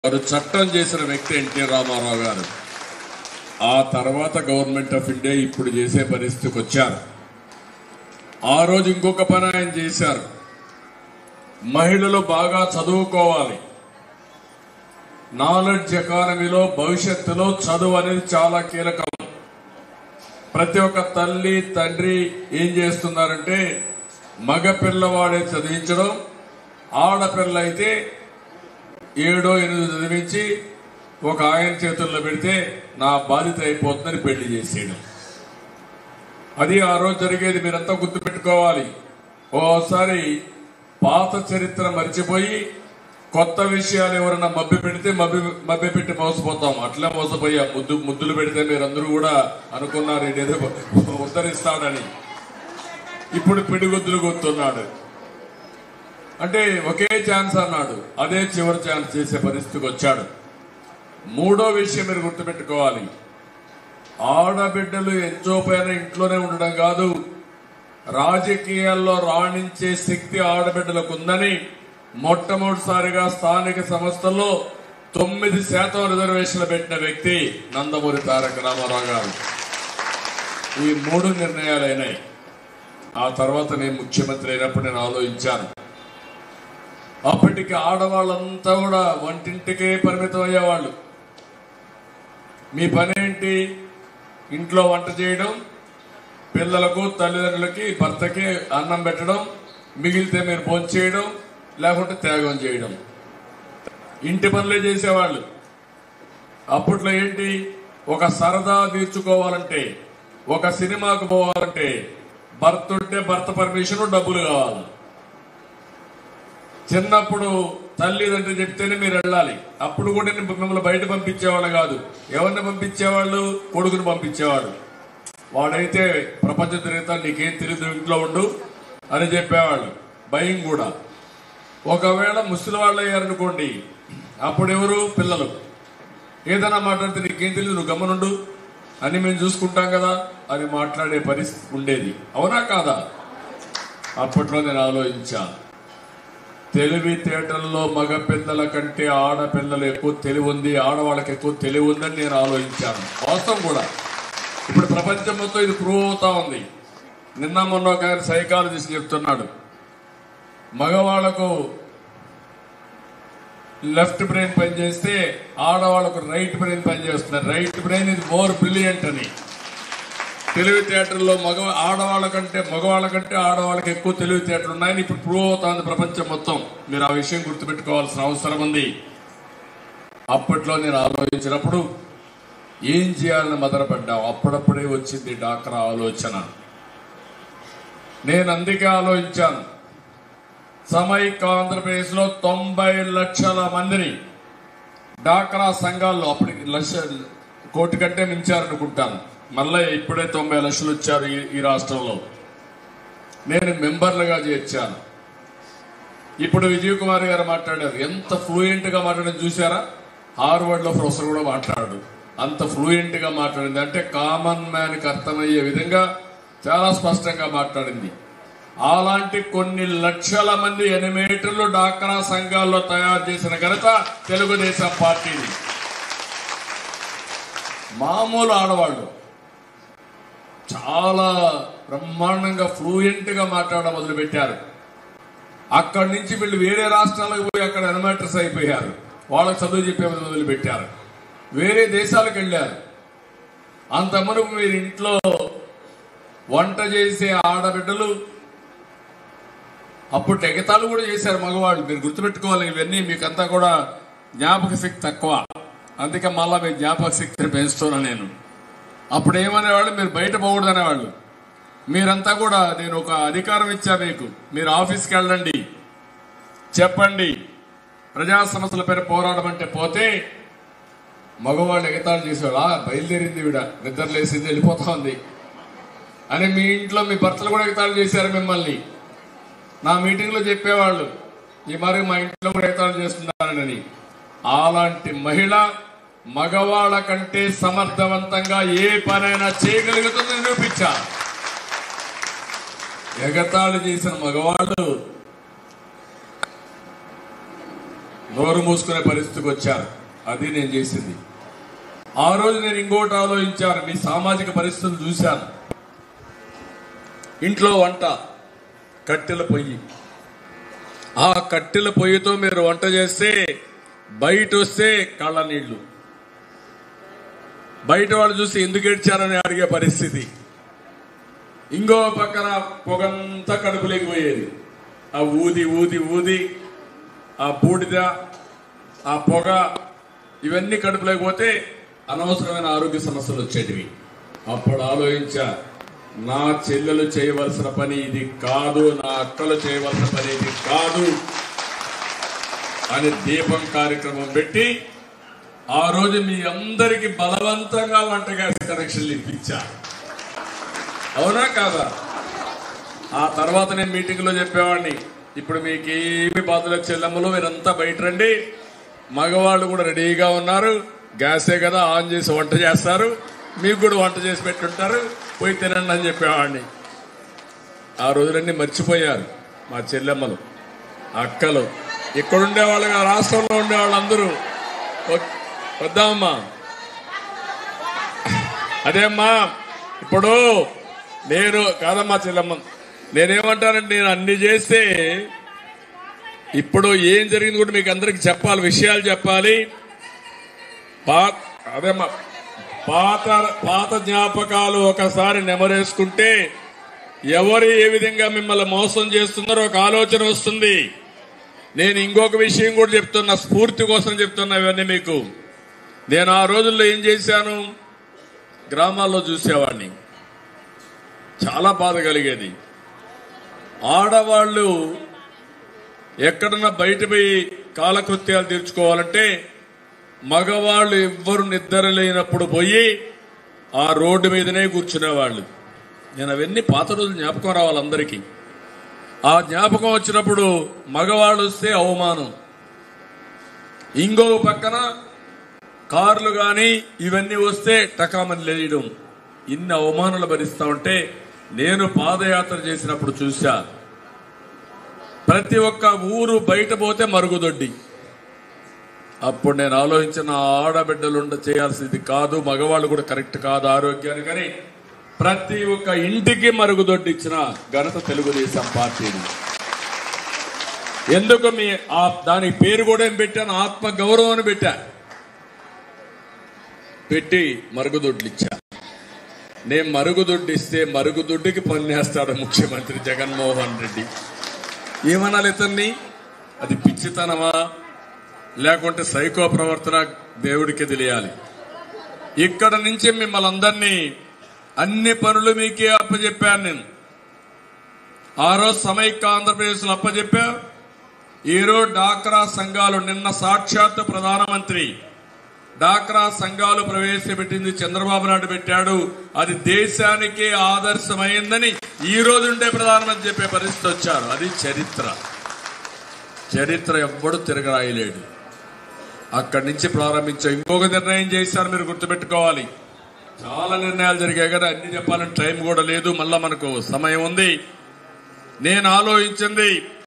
గారు చట్టం చేసిన వ్యక్తి ఎన్టీ రామారావు గారు ఆ తర్వాత గవర్నమెంట్ ఆఫ్ ఇండియా ఇప్పుడు చేసే పరిస్థితికి వచ్చారు ఆ రోజు ఇంకొక పని ఆయన చేశారు మహిళలు బాగా చదువుకోవాలి నాలెడ్జ్ ఎకానమీలో భవిష్యత్తులో చదువు అనేది చాలా కీలకం ప్రతి ఒక్క తల్లి తండ్రి ఏం చేస్తున్నారంటే మగ పిల్లవాడే చదివించడం ఆడపిల్ల అయితే ఏడో ఎనిమిది చదివించి ఒక ఆయన చేతుల్లో పెడితే నా బాధ్యత అయిపోతుందని పెళ్లి చేసేయడం అది ఆ రోజు జరిగేది మీరంతా గుర్తుపెట్టుకోవాలి ఓసారి పాత చరిత్ర మర్చిపోయి కొత్త విషయాలు ఎవరైనా మభ్య పెడితే మభ్య మభ్య పెట్టి మోసపోతాం అట్లే మోసపోయా ముద్దు ముద్దులు పెడితే మీరందరూ కూడా అనుకున్నారు ఇదేదో ఉద్ధరిస్తాడని ఇప్పుడు పిడిగుద్దులు గుర్తున్నాడు అంటే ఒకే ఛాన్స్ అన్నాడు అదే చివరి ఛాన్స్ చేసే పరిస్థితికి వచ్చాడు మూడో విషయం మీరు గుర్తుపెట్టుకోవాలి ఆడబిడ్డలు ఎంచోపైన ఇంట్లోనే ఉండడం కాదు రాజకీయాల్లో రాణించే శక్తి ఆడబిడ్డలకు ఉందని మొట్టమొదటిసారిగా స్థానిక సంస్థల్లో తొమ్మిది శాతం రిజర్వేషన్లు పెట్టిన వ్యక్తి నందమూరి తారక రామారావు గారు ఈ మూడు నిర్ణయాలు అయినాయి ఆ తర్వాత నేను ముఖ్యమంత్రి అయినప్పుడు నేను ఆలోచించాను అప్పటికి ఆడవాళ్ళంతా కూడా వంటింటికే పరిమితం అయ్యేవాళ్ళు మీ పని ఏంటి ఇంట్లో వంట చేయడం పిల్లలకు తల్లిదండ్రులకి భర్తకి అన్నం పెట్టడం మిగిలితే మీరు భోజనం చేయడం లేకుంటే త్యాగం చేయడం ఇంటి పనులే చేసేవాళ్ళు అప్పట్లో ఏంటి ఒక సరదా తీర్చుకోవాలంటే ఒక సినిమాకు పోవాలంటే భర్త ఉంటే భర్త పర్మిషన్ డబ్బులు కావాలి చిన్నప్పుడు తల్లిదండ్రులు చెప్తేనే మీరు వెళ్ళాలి అప్పుడు కూడా నేను మిమ్మల్ని బయట పంపించేవాళ్ళు కాదు ఎవరిని పంపించేవాళ్ళు కొడుకుని పంపించేవాడు వాడైతే ప్రపంచం తిరుగుతా నీకేం తెలియదు ఇంట్లో ఉండు అని చెప్పేవాళ్ళు భయం కూడా ఒకవేళ ముసలి వాళ్ళు అయ్యారనుకోండి అప్పుడు ఎవరు పిల్లలు ఏదైనా మాట్లాడితే నీకేం తెలియదు నువ్వు గమనుండు అని మేము చూసుకుంటాం కదా అని మాట్లాడే పరిస్థితి ఉండేది అవునా కాదా అప్పట్లో నేను ఆలోచించాను తెలివితేటల్లో మగ పిల్లల కంటే ఆడపిల్లలు ఎక్కువ తెలివి ఉంది ఆడవాళ్ళకి ఎక్కువ తెలివి ఉందని నేను ఆలోచించాను వాస్తవం కూడా ఇప్పుడు ప్రపంచం మొత్తం ఇది ప్రూవ్ అవుతా ఉంది నిన్న మొన్న ఒక ఆయన సైకాలజిస్ట్ చెప్తున్నాడు మగవాళ్లకు లెఫ్ట్ బ్రెయిన్ పనిచేస్తే ఆడవాళ్ళకు రైట్ బ్రెయిన్ పనిచేస్తున్నారు రైట్ బ్రెయిన్ ఇది మోర్ బ్రిలియంట్ అని తెలివితేటల్లో మగ ఆడవాళ్ళ కంటే మగవాళ్ళ కంటే ఆడవాళ్ళకి ఎక్కువ తెలివితేటలు ఉన్నాయని ఇప్పుడు ప్రూవ్ అవుతోంది ప్రపంచం మొత్తం మీరు ఆ విషయం గుర్తుపెట్టుకోవాల్సిన అవసరం ఉంది అప్పట్లో నేను ఆలోచించినప్పుడు ఏం చేయాలని మొదలుపడ్డావు అప్పుడప్పుడే వచ్చింది డాక్టర్ ఆలోచన నేను అందుకే ఆలోచించాను సమైక్య ఆంధ్రప్రదేశ్ లో తొంభై లక్షల మందిని డాక్రా సంఘాల్లో అప్పటికి లక్ష కోటి కంటే మించారనుకుంటాను మళ్ళీ ఇప్పుడే తొంభై లక్షలు వచ్చారు ఈ- ఈ రాష్ట్రంలో నేను మెంబర్లుగా చేర్చాను ఇప్పుడు విజయ్ కుమార్ గారు మాట్లాడారు ఎంత ఫ్లూయెంట్ గా మాట్లాడడం చూసారా హార్వర్డ్ లో ప్రొఫెసర్ కూడా మాట్లాడు అంత ఫ్లూయెంట్ గా మాట్లాడింది అంటే కామన్ మ్యాన్ కి అర్థమయ్యే విధంగా చాలా స్పష్టంగా మాట్లాడింది అలాంటి కొన్ని లక్షల మంది ఎనిమేటర్లు డాక్రా సంఘాల్లో తయారు చేసిన ఘనత తెలుగుదేశం పార్టీది మామూలు ఆడవాళ్ళు చాలా బ్రహ్మాండంగా ఫ్లూయెంట్ గా మాట్లాడడం మొదలు పెట్టారు అక్కడి నుంచి వీళ్ళు వేరే రాష్ట్రాలకు పోయి అక్కడ ఎనిమేటర్స్ అయిపోయారు వాళ్ళకి చదువు చెప్పే మొదలు పెట్టారు వేరే దేశాలకు వెళ్ళారు అంత మునుపు మీరు ఇంట్లో వంట చేసే ఆడబిడ్డలు అప్పుడు ఎగతాలు కూడా చేశారు మగవాళ్ళు మీరు గుర్తుపెట్టుకోవాలి ఇవన్నీ మీకంతా కూడా జ్ఞాపక శక్తి తక్కువ అందుకే మళ్ళా మీ జ్ఞాపక శక్తిని పెంచుతున్నాను నేను అప్పుడు ఏమనేవాళ్ళు మీరు బయట పోకూడదు అనేవాళ్ళు మీరంతా కూడా నేను ఒక అధికారం ఇచ్చా మీకు మీరు ఆఫీస్కి వెళ్ళండి చెప్పండి ప్రజా సమస్యల పైన పోరాడమంటే పోతే మగవాళ్ళు ఎగతాళి చేసేవాళ్ళు "ఆ, బయలుదేరింది విడ నిద్ర లేసింది వెళ్ళిపోతా ఉంది అని మీ ఇంట్లో మీ భర్తలు కూడా ఎగతాళి చేశారు మిమ్మల్ని నా మీటింగ్ లో చెప్పేవాళ్ళు ఈ మరి మా ఇంట్లో కూడా ఎగతాళి చేస్తున్నారని అలాంటి మహిళ మగవాళ్ళ కంటే సమర్థవంతంగా ఏ పనైనా చేయగలుగుతుందని నిరూపించా ఎగతాళి చేసిన మగవాళ్ళు నోరు మూసుకునే పరిస్థితికి వచ్చారు అది నేను చేసింది ఆ రోజు నేను ఇంకోటి ఆలోచించాను మీ సామాజిక పరిస్థితులు చూశాను ఇంట్లో వంట కట్టెల పొయ్యి ఆ కట్టెల పొయ్యితో మీరు వంట చేస్తే బయట వస్తే కళ్ళ నీళ్లు బయట వాళ్ళు చూసి ఎందుకు ఏడ్చారని అడిగే పరిస్థితి ఇంకో పక్కన పొగంతా కడుపులోకి పోయేది ఆ ఊది ఊది ఊది ఆ బూడిద ఆ పొగ ఇవన్నీ కడుపులోకి పోతే అనవసరమైన ఆరోగ్య సమస్యలు వచ్చేటివి అప్పుడు ఆలోచించా నా చెల్లెలు చేయవలసిన పని ఇది కాదు నా అక్కలు చేయవలసిన పని ఇది కాదు అని దీపం కార్యక్రమం పెట్టి ఆ రోజు మీ అందరికి బలవంతంగా వంట గ్యాస్ కనెక్షన్లు ఇప్పించా అవునా కాదా ఆ తర్వాత నేను మీటింగ్ లో చెప్పేవాడిని ఇప్పుడు మీకు ఏమి బాధలు చెల్లెమ్మలు మీరంతా బయట రండి మగవాళ్ళు కూడా రెడీగా ఉన్నారు గ్యాసే కదా ఆన్ చేసి వంట చేస్తారు మీకు కూడా వంట చేసి పెట్టుంటారు పోయి తినండి అని చెప్పేవాడిని ఆ రోజులన్నీ మర్చిపోయారు మా చెల్లెమ్మలు అక్కలు ఇక్కడుండే వాళ్ళు కాదు, రాష్ట్రంలో ఉండే వాళ్ళందరూ వ- వద్దామమ్మా అదేమ్మా ఇప్పుడు నేను కాదమ్మా చెల్లమ్మ నేనేమంటానంటే నేను అన్ని చేస్తే ఇప్పుడు ఏం జరిగింది కూడా మీకు అందరికి చెప్పాలి విషయాలు చెప్పాలి పా అదేమ్మా పాత పాత జ్ఞాపకాలు ఒకసారి నెమరేసుకుంటే ఎవరు ఏ విధంగా మిమ్మల్ని మోసం చేస్తున్నారో ఒక ఆలోచన వస్తుంది నేను ఇంకొక విషయం కూడా చెప్తున్నా స్ఫూర్తి కోసం చెప్తున్నా ఇవన్నీ మీకు నేను ఆ రోజుల్లో ఏం చేశాను గ్రామాల్లో చూసేవాడిని చాలా బాధ కలిగేది ఆడవాళ్ళు ఎక్కడన్నా బయట పోయి కాలకృత్యాలు తీర్చుకోవాలంటే మగవాళ్ళు ఎవ్వరు నిద్ర లేనప్పుడు పోయి ఆ రోడ్డు మీదనే కూర్చునేవాళ్ళు నేను అవన్నీ పాత రోజులు జ్ఞాపకం రావాలి అందరికీ ఆ జ్ఞాపకం వచ్చినప్పుడు మగవాళ్ళు వస్తే అవమానం ఇంకో పక్కన కార్లు కానీ ఇవన్నీ వస్తే టకామని లేయడం ఇన్ని అవమానాలు భరిస్తా ఉంటే నేను పాదయాత్ర చేసినప్పుడు చూశా ప్రతి ఒక్క ఊరు బయట పోతే మరుగుదొడ్డి అప్పుడు నేను ఆలోచించిన ఆడబిడ్డలు ఉండ చేయాల్సింది కాదు మగవాళ్ళు కూడా కరెక్ట్ కాదు ఆరోగ్యానికని ప్రతి ఒక్క ఇంటికి మరుగుదొడ్డి ఇచ్చిన ఘనత తెలుగుదేశం పార్టీని ఎందుకు మీ ఆ దానికి పేరు కూడా ఏం పెట్టాను ఆత్మ గౌరవం అని పెట్టా పెట్టి మరుగుదొడ్లు ఇచ్చా నేను మరుగుదొడ్డి ఇస్తే మరుగుదొడ్డికి పన్నేస్తాడు ముఖ్యమంత్రి జగన్మోహన్ రెడ్డి ఏమనాలి ఇతన్ని అది పిచ్చితనమా లేకుంటే సైకో ప్రవర్తన దేవుడికి తెలియాలి ఇక్కడ నుంచి మిమ్మల్ని అందరినీ అన్ని పనులు మీకే అప్పచెప్పాను నేను ఆ రోజు సమైక్య ఆంధ్రప్రదేశ్ లో అప్పచెప్పా ఈరోజు డాక్రా సంఘాలు నిన్న సాక్షాత్ ప్రధానమంత్రి డాక్రా సంఘాలు ప్రవేశపెట్టింది చంద్రబాబు నాయుడు పెట్టాడు అది దేశానికే ఆదర్శమైందని ఈ రోజు ఉండే ప్రధానమంత్రి చెప్పే పరిస్థితి వచ్చారు అది చరిత్ర చరిత్ర ఎవ్వడు తిరగరాయలేడు అక్కడి నుంచి ప్రారంభించాం ఇంకొక నిర్ణయం చేశారు మీరు గుర్తుపెట్టుకోవాలి చాలా నిర్ణయాలు జరిగాయి కదా అన్ని చెప్పాలని టైం కూడా లేదు మళ్ళా మనకు సమయం ఉంది నేను ఆలోచించింది